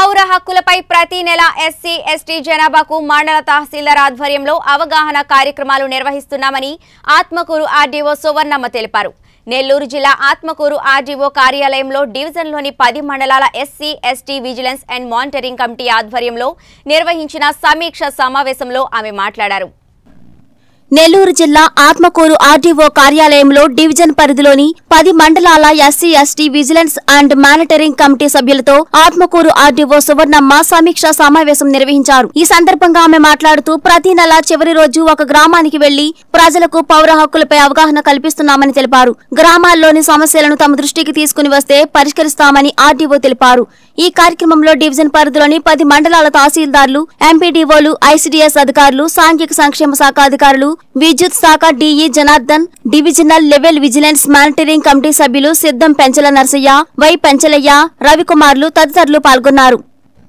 పౌర హక్కులపై ప్రతి నెల ఎస్సీ ఎస్టీ జనాభాకు మండల తహసీల్దార్ ఆధ్వర్యంలో అవగాహన కార్యక్రమాలు నిర్వహిస్తున్నామని ఆత్మకూరు ఆర్డీఓ సువర్ణమ్మ తెలిపారు నెల్లూరు జిల్లా ఆత్మకూరు ఆర్డీఓ కార్యాలయంలో డివిజన్లోని పది మండలాల SC ST vigilance and monitoring committee ఆధ్వర్యంలో నిర్వహించిన సమీక్ష సమావేశంలో ఆమె మాట్లాడారు నెల్లూరు జిల్లా ఆత్మకూరు ఆర్డీఓ కార్యాలయంలో డివిజన్ పరిధిలోని పది మండలాల SC ST vigilance and monitoring committee సభ్యులతో ఆత్మకూరు ఆర్డీఓ సువర్ణమ్మ సమీక్ష సమావేశం నిర్వహించారు ఈ సందర్భంగా ఆమె మాట్లాడుతూ ప్రతి నెల చివరి రోజు ఒక గ్రామానికి వెళ్లి ప్రజలకు పౌర హక్కులపై అవగాహన కల్పిస్తున్నామని తెలిపారు గ్రామాల్లోని సమస్యలను తమ దృష్టికి తీసుకుని వస్తే పరిష్కరిస్తామని ఆర్డీఓ తెలిపారు ఈ కార్యక్రమంలో డివిజన్ పరిధిలోని పది మండలాల తహసీల్దార్లు ఎంపీడీఓలు ఐసీడీఎస్ అధికారులు సాంఘిక సంక్షేమ శాఖ అధికారులు విద్యుత్ శాఖ DE Janardhan divisional level vigilance monitoring committee సభ్యులు సిద్దం పెంచల నరసయ్య వై పెంచలయ్య రవికుమార్లు తదితరులు పాల్గొన్నారు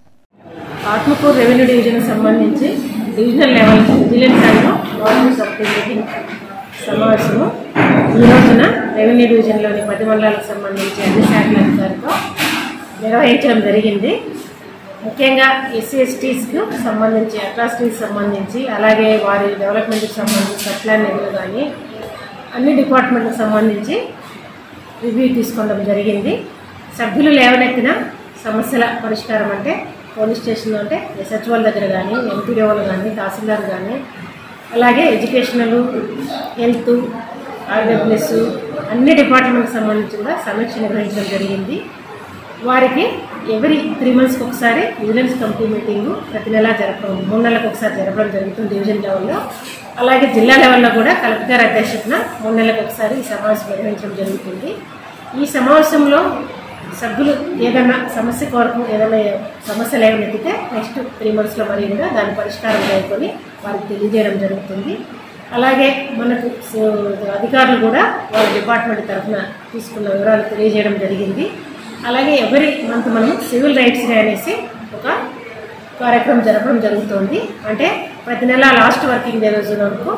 ఆత్మకూరు రెవెన్యూ డివిజన్ సంబంధించి divisional level vigilance and government sub meeting సమావేశము ఈ రోజున రెవెన్యూ డివిజన్లోని పది మండలాలకు సంబంధించి అన్ని శాఖల అధికారితో నిర్వహించడం జరిగింది ముఖ్యంగా ఎస్సీ ఎస్టీస్కు సంబంధించి అట్రాసిటీస్ సంబంధించి అలాగే వారి డెవలప్మెంట్కి సంబంధించి సప్లాన్ నిధులు కానీ అన్ని డిపార్ట్మెంట్కి సంబంధించి రివ్యూ తీసుకోవడం జరిగింది సభ్యులు లేవనెత్తిన సమస్యల పరిష్కారం అంటే పోలీస్ స్టేషన్ అంటే ఎస్హెచ్ఓల దగ్గర కానీ ఎంపీడీఓలు కానీ తహసీల్దార్ కానీ అలాగే ఎడ్యుకేషనల్ హెల్త్ ఆర్డబ్ల్యూఎస్ అన్ని డిపార్ట్మెంట్కి సంబంధించి కూడా సమీక్ష నిర్వహించడం జరిగింది వారికి ఎవరి త్రీ మంత్స్కి ఒకసారి విజిలెన్స్ కమిటీ మీటింగు ప్రతి నెల జరపడం మూడు నెలలకు ఒకసారి జరపడం జరుగుతుంది డివిజన్ లెవెల్లో అలాగే జిల్లా లెవెల్లో కూడా కలెక్టర్ అధ్యక్షతన మూడు నెలలకు ఒకసారి ఈ సమావేశం నిర్వహించడం జరుగుతుంది ఈ సమావేశంలో సభ్యులు ఏదైనా సమస్య కొరకు ఏదైనా సమస్యలు ఏమైనా ఎత్తితే నెక్స్ట్ త్రీ మంత్స్లో మరి కూడా దాని పరిష్కారం చేసుకొని వారికి తెలియజేయడం జరుగుతుంది అలాగే మనకు సో- అధికారులు కూడా వాళ్ళ డిపార్ట్మెంట్ తరఫున తీసుకున్న వివరాలు తెలియజేయడం జరిగింది అలాగే ఎవరి మంత్ మనం సివిల్ రైట్స్ డే అనేసి ఒక కార్యక్రమం జరపడం జరుగుతుంది అంటే ప్రతి నెల లాస్ట్ వర్కింగ్ డే రోజు వరకు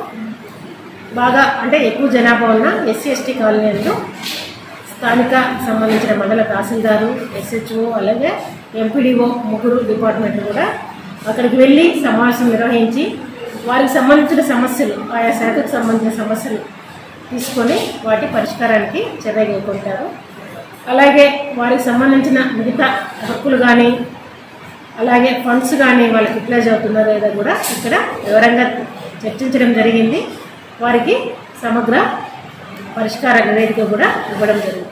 బాగా అంటే ఎక్కువ జనాభా ఉన్న ఎస్సీ ఎస్టీ కాలనీల్లో స్థానిక సంబంధించిన మండల తహసీల్దారు ఎస్హెచ్ఓ అలాగే ఎంపీడీఓ ముగ్గురు డిపార్ట్మెంట్లు కూడా అక్కడికి వెళ్ళి సమావేశం నిర్వహించి వారికి సంబంధించిన సమస్యలు ఆయా శాఖకు సంబంధించిన సమస్యలు తీసుకొని వాటి పరిష్కారానికి చర్య కైకొంటారు అలాగే వారికి సంబంధించిన మిగతా హక్కులు కానీ అలాగే ఫండ్స్ కానీ వాళ్ళకి యూటిలైజ్ అవుతుందో లేదో కూడా ఇక్కడ వివరంగా చర్చించడం జరిగింది వారికి సమగ్ర పరిష్కార నివేదిక కూడా ఇవ్వడం జరుగుతుంది